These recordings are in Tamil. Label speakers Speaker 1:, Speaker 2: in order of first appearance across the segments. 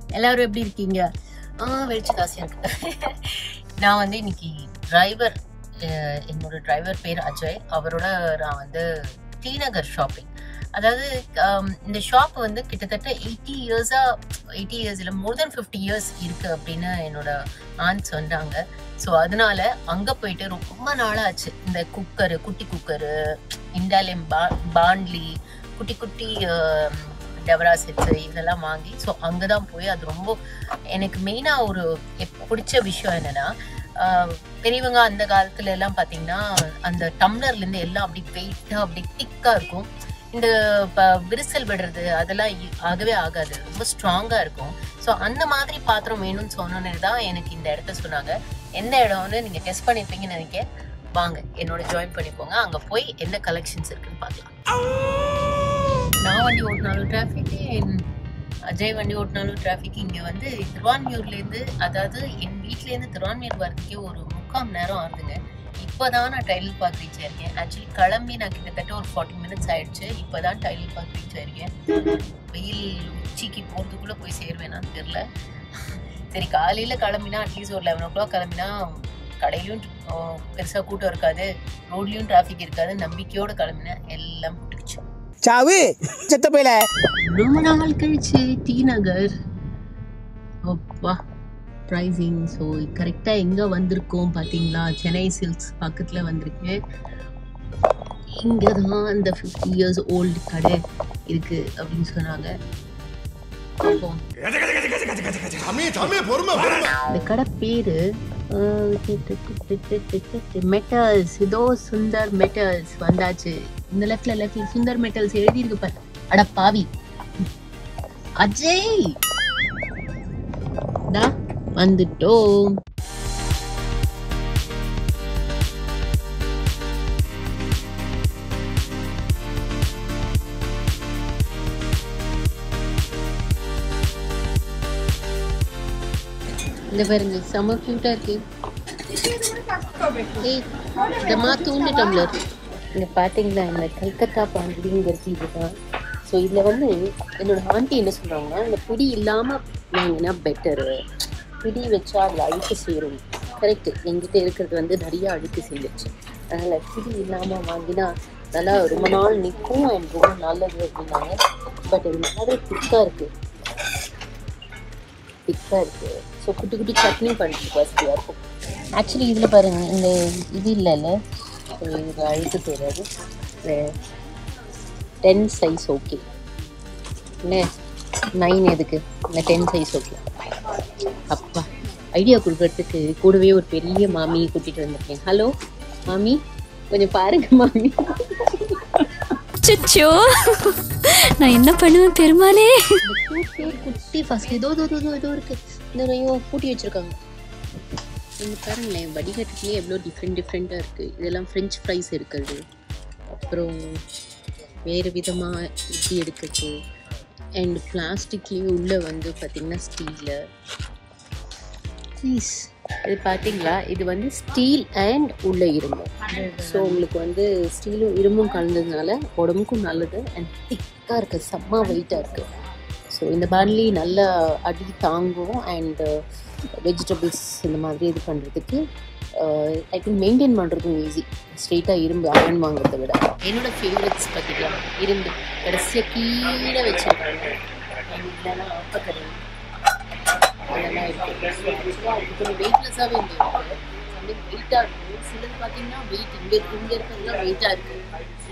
Speaker 1: எல்லாரும் எப்படி இருக்கீங்க ஆ வெளிச்ச காசியா இருக்கு நான் வந்து இன்னைக்கு டிரைவர் என்னோட டிரைவர் பேர் அஜய் அவரோட நான் வந்து டி நகர் ஷாப்பிங் அதாவது ஆம், இந்த ஷாப் வந்து கிட்டத்தட்ட எயிட்டி இயர்ஸா எயிட்டி இயர்ஸ் இல்லை மோர் தென் ஃபிஃப்டி இயர்ஸ் இருக்கு அப்படின்னு என்னோட ஆன்ஸ் சொன்னாங்க ஸோ அதனால அங்க போயிட்டு ரொம்ப நாளாச்சு இந்த குக்கரு குட்டி குக்கரு இண்டாலியம் பா பாண்ட்லி குட்டி குட்டி டெவரா செட்ஸ் இதெல்லாம் வாங்கி ஸோ அங்கே தான் போய் அது ரொம்ப எனக்கு மெயினாக ஒரு எப்- பிடிச்ச விஷயம் என்னன்னா ஆஹ், பெரியவங்க அந்த காலத்துல எல்லாம் பார்த்தீங்கன்னா அந்த டம்ளர்லேருந்து எல்லாம் அப்படி வெயிட்டாக அப்படி திக்காக இருக்கும் இந்த ப- விரிசல் விடுறது அதெல்லாம் இ- ஆகவே ஆகாது ரொம்ப ஸ்ட்ராங்காக இருக்கும் ஸோ அந்த மாதிரி பாத்திரம் வேணும்னு சொன்னோன்னே தான் எனக்கு இந்த இடத்த சொன்னாங்க எந்த இடம்னு நீங்கள் டெஸ்ட் பண்ணியிருப்பீங்கன்னு நினைக்கிறேன் வாங்க என்னோட ஜாயின் பண்ணிப்போங்க அங்கே போய் என்ன கலெக்ஷன்ஸ் இருக்குன்னு பார்க்கலாம் நான் வண்டி ஓட்டினாலும் டிராஃபிக் அஜய் வண்டி ஓட்டினாலும் டிராஃபிக் இங்கே வந்து திருவான்மியூர்லேருந்து அதாவது என் வீட்டிலேருந்து திருவான்மியூர் வரதுக்கே ஒரு முக்கால் நேரம் ஆகுதுங்க இப்போதான் நான் டைலர் பார்க் ரீச் ஆயிருக்கேன் ஆக்சுவலி கிளம்பி நான் கிட்டத்தட்ட ஒரு ஃபார்ட்டி மினிட்ஸ் ஆயிடுச்சு இப்போதான் டைலர் பார்க் ரீச் ஆயிருக்கேன் வெயில் உச்சிக்கு போகிறதுக்குள்ளே போய் சேருவேனான்னு தெரில சரி காலையில் கிளம்பினா அட்லீஸ்ட் ஒரு லெவன் ஓ கிளாக் கிளம்பினா கடையிலையும் பெருசாக கூட்டம் இருக்காது ரோட்லேயும் டிராஃபிக் இருக்காது நம்பிக்கையோடு கிளம்பினேன் எல்லாம் போட்டுக்கிச்சு
Speaker 2: சாவு செத்த போயில
Speaker 1: ரொம்ப நாள் கழிச்சு டி நகர் அப்பா ப்ரைஸிங் ஸோ கரெக்டாக எங்கே வந்திருக்கோம் பார்த்தீங்களா சென்னை சில்க்ஸ் பக்கத்தில் வந்திருக்கேன் இங்கே தான் அந்த ஃபிஃப்டி இயர்ஸ் ஓல்டு கடை இருக்குது அப்படின்னு சொன்னாங்க பார்ப்போம்
Speaker 3: சாமி சாமி பொறுமை பொறுமை
Speaker 1: இந்த கடை பேரு மெட்டல்ஸ் இதோ சுந்தர் மெட்டல்ஸ் வந்தாச்சு இந்த லெஃப்ட்ல லெஃப்ட்ல சுந்தர் மெட்டல்ஸ் எழுதி இருக்கு பாரு அட பாவி அஜய் டா வந்துட்டோம் இந்த பாருங்க செம்ம கியூட்டா இருக்கு ஏய் இதமா தூண்டு டம்ளர் இங்க பாத்தீங்களா இந்த கல்கத்தா பாண்டிங்கிறது இதுதான் ஸோ இதுல வந்து என்னோட ஆண்டி என்ன சொல்றாங்கன்னா இந்த பிடி இல்லாம வாங்கினா பெட்டரு பிடி வச்சா அதுல அழுக்கு சேரும் கரெக்ட் எங்கிட்ட இருக்கிறது வந்து நிறைய அழுக்கு சேர்ந்துருச்சு அதனால பிடி இல்லாம வாங்கினா நல்லா ரொம்ப நாள் நிற்கும் அண்ட் ரொம்ப நல்லது அப்படின்னாங்க பட் இது மாதிரி திக்கா இருக்கு திக்காக இருக்குது ஸோ குட்டி குட்டி சட்னி பண்ணுறதுக்கு வசதியாக இருக்கும் ஆக்சுவலி இதில் பாருங்க இந்த இது இல்லைல்ல ஸோ இது அழுக்கு தெரியாது டென் சைஸ் ஓகே என்ன நைன் எதுக்கு இந்த டென் சைஸ் ஓகே அப்பா ஐடியா கொடுக்கறதுக்கு கூடவே ஒரு பெரிய மாமி கூட்டிகிட்டு வந்திருக்கேன் ஹலோ மாமி கொஞ்சம் பாருங்க மாமி
Speaker 4: அச்சச்சோ நான் என்ன பண்ணுவேன் பெருமாளே
Speaker 1: இந்த cute பேர் குட்டி ஃபர்ஸ்ட் ஏதோ ஏதோ ஏதோ ஏதோ இருக்கு இந்த ஐயோ பூட்டி வச்சிருக்காங்க இங்க பாருங்களேன் வடிகட்டுலேயே எவ்வளோ டிஃப்ரெண்ட் டிஃப்ரெண்ட்டாக இருக்குது இதெல்லாம் ஃப்ரெஞ்ச் ஃப்ரைஸ் இருக்குது அப்புறம் வேறு விதமாக இப்படி எடுக்கிறது அண்ட் பிளாஸ்டிக்லேயும் உள்ளே வந்து பார்த்திங்கன்னா ஸ்டீலில் ப்ளீஸ் இது பார்த்தீங்களா இது வந்து ஸ்டீல் அண்ட் உள்ள இரும்பு ஸோ உங்களுக்கு வந்து ஸ்டீலும் இரும்பும் கலந்ததுனால உடம்புக்கும் நல்லது அண்ட் திக்காக இருக்குது செம்ம வெயிட்டாக இருக்குது ஸோ இந்த பார்லி நல்லா அடி தாங்கும் அண்ட் வெஜிடபிள்ஸ் இந்த மாதிரி இது பண்ணுறதுக்கு ஐ திங்க் மெயின்டைன் பண்ணுறதும் ஈஸி ஸ்ட்ரெயிட்டாக இரும்பு அயன் வாங்குறத விட என்னோட ஃபேவரட்ஸ் பார்த்தீங்களா இரும்பு கடைசியாக கீழே வச்சுருக்காங்க இதெல்லாம் அப்பக்கடை அதெல்லாம் இருக்குது ஸோ ஆக்சுவலாக அது கொஞ்சம் வெயிட்லெஸ்ஸாகவே இங்கே இருக்குது சம்திங் வெயிட்டாக இருக்கும் சிலது பார்த்தீங்கன்னா வெயிட் இங்கே இங்கே இருக்கிறதுலாம் வெயிட்டாக இருக்குது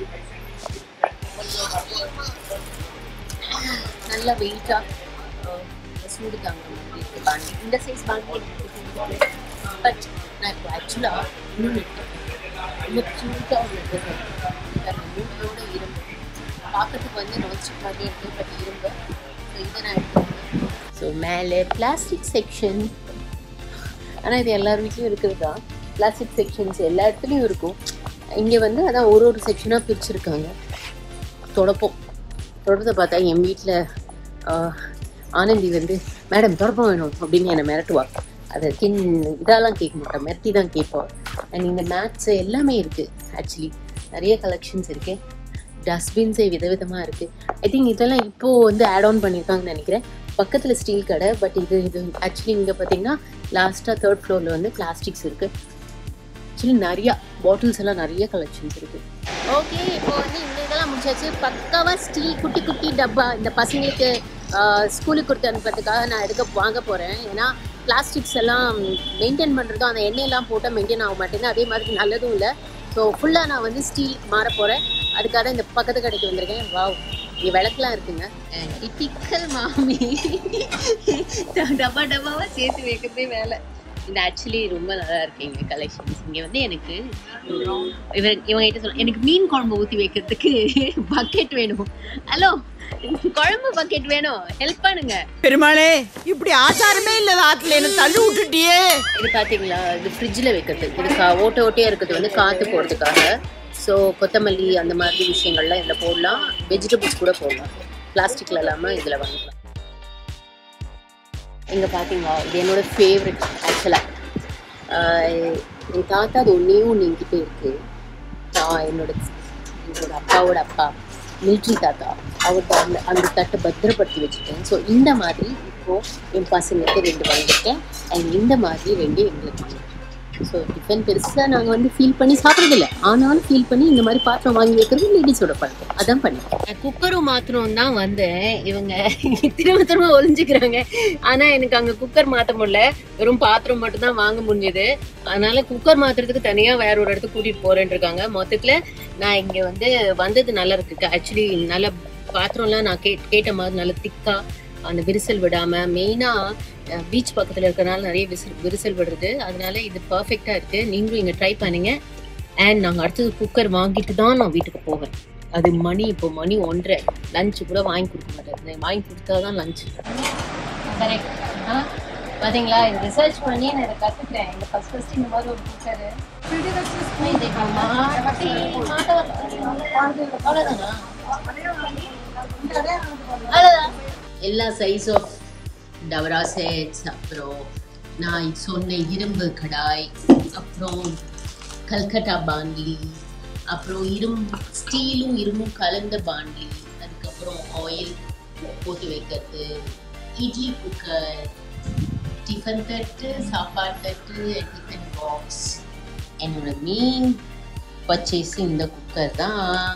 Speaker 1: நல்ல வெயிட்டாக சூடு தாங்க மாதிரி இருக்கு பாண்டி இந்த சைஸ் பாண்டி பட் நான் இப்போ ஆக்சுவலாக இன்னொன்று ரொம்ப க்யூட்டாக உள்ளது மூடியோட இரும்பு பார்க்கறதுக்கு வந்து நான்ஸ்டிக் மாதிரி இருக்கு பட் இரும்பு ஸோ இதை நான் எடுத்துக்கிறேன் ஸோ மேலே பிளாஸ்டிக் செக்ஷன் ஆனால் இது எல்லார் வீட்லேயும் இருக்கிறது தான் பிளாஸ்டிக் செக்ஷன்ஸ் எல்லா இடத்துலையும் இருக்கும் இங்கே வந்து அதான் ஒரு ஒரு செக்ஷனாக பிரிச்சிருக்காங்க தொடப்போம் தொடர்ந்து பார்த்தா என் வீட்டில் ஆனந்தி வந்து மேடம் தொடப்பம் வேணும் அப்படின்னு என்னை மிரட்டுவா அதை கின் இதெல்லாம் கேட்க மாட்டேன் மிரட்டி தான் கேட்பாள் அண்ட் இந்த மேட்ஸ் எல்லாமே இருக்குது ஆக்சுவலி நிறைய கலெக்ஷன்ஸ் இருக்குது டஸ்ட்பின்ஸே விதவிதமாக இருக்குது ஐ திங்க் இதெல்லாம் இப்போது வந்து ஆட் ஆன் பண்ணியிருக்காங்கன்னு நினைக்கிறேன் பக்கத்தில் ஸ்டீல் கடை பட் இது இது ஆக்சுவலி இங்கே பார்த்தீங்கன்னா லாஸ்ட்டாக தேர்ட் ஃப்ளோரில் வந்து பிளாஸ்டிக்ஸ் இருக்குது ஆக்சுவலி நிறையா பாட்டில்ஸ் எல்லாம் நிறைய கலெக்ஷன்ஸ் இருக்குது ஓகே இப்போ வந்து இந்த இதெல்லாம் முடிச்சாச்சு பக்காவாக ஸ்டீல் குட்டி குட்டி டப்பா இந்த பசங்களுக்கு ஸ்கூலுக்கு கொடுத்து அனுப்புறதுக்காக நான் எடுக்க வாங்க போகிறேன் ஏன்னா பிளாஸ்டிக்ஸ் எல்லாம் மெயின்டைன் பண்ணுறதும் அந்த எண்ணெயெல்லாம் போட்டால் மெயின்டைன் ஆக மாட்டேங்குது அதே மாதிரி நல்லதும் இல்லை ஸோ ஃபுல்லாக நான் வந்து ஸ்டீல் மாற போகிறேன் அதுக்காக தான் இந்த பக்கத்து கடைக்கு வந்திருக்கேன் வாவ் இங்கே விளக்குலாம் இருக்குங்க டிப்பிக்கல் மாமி டப்பா டப்பாவாக சேர்த்து வைக்கிறதே வேலை இது ஆக்சுவலி ரொம்ப நல்லா இருக்கீங்க கலெக்ஷன்ஸ் இங்கே வந்து எனக்கு இவன் இவங்க கிட்ட சொல்ல எனக்கு மீன் குழம்பு ஊற்றி வைக்கிறதுக்கு பக்கெட் வேணும் ஹலோ குழம்பு பக்கெட் வேணும் ஹெல்ப் பண்ணுங்க
Speaker 2: பெருமாளே இப்படி ஆச்சாரமே இல்ல ஆத்துல என்ன தள்ளி விட்டுட்டியே
Speaker 1: இது பார்த்தீங்களா இது ஃப்ரிட்ஜில் வைக்கிறது இது கா ஓட்ட ஓட்டையாக இருக்கிறது வந்து காற்று போகிறதுக்காக ஸோ கொத்தமல்லி அந்த மாதிரி விஷயங்கள்லாம் இதில் போடலாம் வெஜிடபிள்ஸ் கூட போடலாம் பிளாஸ்டிக்கில் இல்லாமல் இதில் வாங்கிக்கலாம் இங்கே பார்த்தீங்களா இது என்னோட ஃபேவரட் ஆக்சுவலாக என் தாத்தா அது ஒன்றே ஒன்று என்கிட்ட இருக்குது நான் என்னோட என்னோட அப்பாவோட அப்பா மிலிட்ரி தாத்தா அவர்கிட்ட அந்த அந்த தட்டை பத்திரப்படுத்தி வச்சுட்டேன் ஸோ இந்த மாதிரி இப்போ என் பசங்களுக்கு ரெண்டு வாங்கியிருக்கேன் அண்ட் இந்த மாதிரி ரெண்டு எங்களுக்கு வாங்கியிருக்கேன் ஸோ டிஃபன் பெருசாக நாங்கள் வந்து ஃபீல் பண்ணி சாப்பிட்றதில்ல ஆனாலும் ஃபீல் பண்ணி இந்த மாதிரி பாத்திரம் வாங்கி வைக்கிறது லேடிஸோட பழக்கம் அதான் பண்ணிட்டேன் குக்கரும் மாத்திரம் தான் வந்தேன் இவங்க திரும்ப திரும்ப ஒளிஞ்சுக்கிறாங்க ஆனால் எனக்கு அங்கே குக்கர் மாற்ற முடியல வெறும் பாத்திரம் மட்டும் தான் வாங்க முடிஞ்சது அதனால குக்கர் மாத்துறதுக்கு தனியாக வேற ஒரு இடத்துக்கு கூட்டிகிட்டு போறேன்னு இருக்காங்க மொத்தத்தில் நான் இங்கே வந்து வந்தது நல்லா இருக்கு ஆக்சுவலி நல்ல பாத்திரம்லாம் நான் கே கேட்ட மாதிரி நல்ல திக்கா அந்த விரிசல் விடாம மெயினா பீச் பக்கத்துல இருக்கறனால நிறைய விசில் விரிசல் விடுறது அதனால இது பர்ஃபெக்டா இருக்கு நீங்களும் இங்க ட்ரை பண்ணுங்க அண்ட் நாங்க அடுத்தது குக்கர் வாங்கிட்டு தான் நான் வீட்டுக்கு போவேன் அது மணி இப்போ மணி ஒன்றரை லஞ்ச் கூட வாங்கி கொடுக்க மாட்டேன் வாங்கி கொடுத்தா தான் லஞ்ச் கரெக்ட் பாத்தீங்களா இது ரிசர்ச் பண்ணி நான் இதை கத்துக்கிறேன் இந்த ஃபர்ஸ்ட் ஃபர்ஸ்ட் இந்த மாதிரி ஒரு குக்கர் இதை இப்ப மாட்டி மாட்ட வரல. அவ்வளவுதானா அவ்வளவுதான் எல்லா சைஸ் ஆஃப் டவரா செட்ஸ் அப்புறம் நான் சொன்ன இரும்பு கடாய் அப்புறம் கல்கட்டா பாண்ட்லி அப்புறம் இரும்பு ஸ்டீலும் இரும்பும் கலந்த பாண்ட்லி அதுக்கப்புறம் ஆயில் போட்டு வைக்கிறது இட்லி குக்கர் டிஃபன் தட்டு சாப்பாடு தட்டு டிஃபன் பாக்ஸ் என்னோட மெயின் பர்ச்சேஸ் இந்த குக்கர் தான்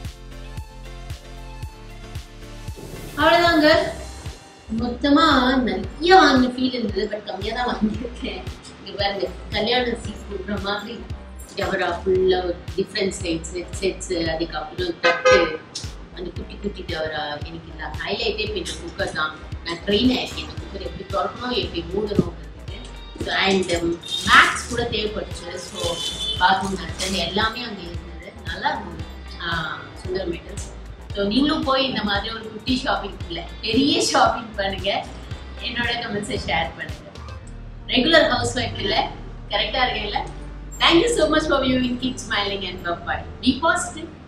Speaker 1: அவ்வளோதாங்க மொத்தமா நிறைய வாங்கின ஃபீல் இருந்தது பட் கம்மியா தான் வாங்கியிருக்கேன் இங்க பாருங்க கல்யாண சீட் கொடுக்குற மாதிரி டவரா ஃபுல்லா டிஃப்ரெண்ட் செட்ஸ் நெட் செட்ஸ் அதுக்கப்புறம் தட்டு அந்த குட்டி குட்டி டவரா எனக்கு இந்த ஹைலைட்டே இப்போ இந்த குக்கர் தான் நான் ட்ரெயின் ஆயிருக்கேன் இந்த குக்கர் எப்படி திறக்கணும் எப்படி மூடணும் ஸோ அண்ட் மேக்ஸ் கூட தேவைப்பட்டுச்சு ஸோ பாத்ரூம் நட்டன் எல்லாமே அங்கே இருந்தது நல்லா இருந்தது சுந்தர் மீட்டர்ஸ் ஸோ நீங்களும் போய் இந்த மாதிரி ஒரு குட்டி ஷாப்பிங் இல்லை பெரிய ஷாப்பிங் பண்ணுங்க என்னோட கமெண்ட்ஸை ஷேர் பண்ணுங்க ரெகுலர் ஹவுஸ் ஒய்ஃப் இல்லை கரெக்டாக இருக்கேன் இல்லை thank you so much for viewing keep smiling and bye bye be positive